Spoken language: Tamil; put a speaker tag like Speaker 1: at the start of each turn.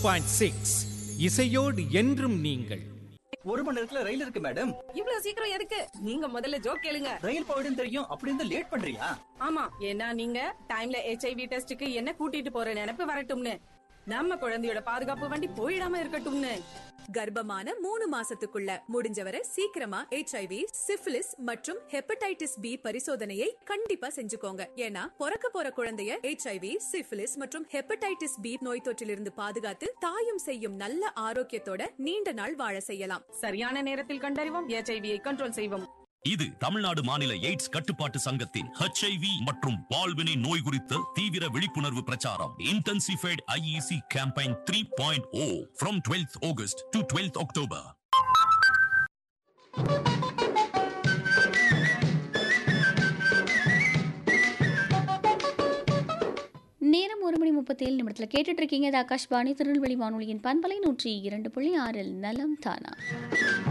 Speaker 1: பாயிண்ட் சிக்ஸ் இசையோடு என்றும் நீங்கள்
Speaker 2: ஒரு மணி நேரத்துல ரயில் இருக்கு மேடம்
Speaker 3: இவ்வளவு சீக்கிரம் எதுக்கு நீங்க முதல்ல ஜோக் கேளுங்க
Speaker 2: ரயில் போயிடும் தெரியும் அப்படி இருந்தா லேட் பண்றியா
Speaker 3: ஆமா ஏன்னா நீங்க டைம்ல ஹெச்ஐவி டெஸ்டுக்கு என்ன கூட்டிட்டு போற நினைப்பு வரட்டும்னு நம்ம குழந்தையோட பாதுகாப்பு வண்டி போயிடாம இருக்கட்டும்னு
Speaker 4: கர்ப்பமான மூணு மாசத்துக்குள்ள முடிஞ்சவரை சீக்கிரமா ஹெச்ஐவி சிஃபிலிஸ் மற்றும் ஹெப்படைட்டிஸ் பி பரிசோதனையை கண்டிப்பா செஞ்சுக்கோங்க ஏன்னா பிறக்க போற குழந்தைய ஹெச்ஐவி சிஃபிலிஸ் மற்றும் ஹெப்படைட்டிஸ் பி நோய் தொற்றிலிருந்து பாதுகாத்து தாயும் செய்யும் நல்ல ஆரோக்கியத்தோட நீண்ட நாள் வாழ செய்யலாம்
Speaker 3: சரியான நேரத்தில் கண்டறிவோம் ஹெச்ஐவியை கண்ட்ரோல் செய்வோம்
Speaker 5: இது தமிழ்நாடு மாநில எய்ட்ஸ் கட்டுப்பாட்டு சங்கத்தின் HIV மற்றும் வாழ்வினை நோய் குறித்த தீவிர விழிப்புணர்வு பிரச்சாரம் intensified IEC campaign three point O from twelfth August to twelfth October
Speaker 6: நேரம் ஒரு மணி முப்பத்தேழு நிமிடத்தில் கேட்டுட்டு இருக்கீங்க இது ஆகாஷ்வாணி திருநெல்வேலி வானொலியின் பண்பலை நூற்றி இரண்டு புள்ளி ஆறில் நலம் தானா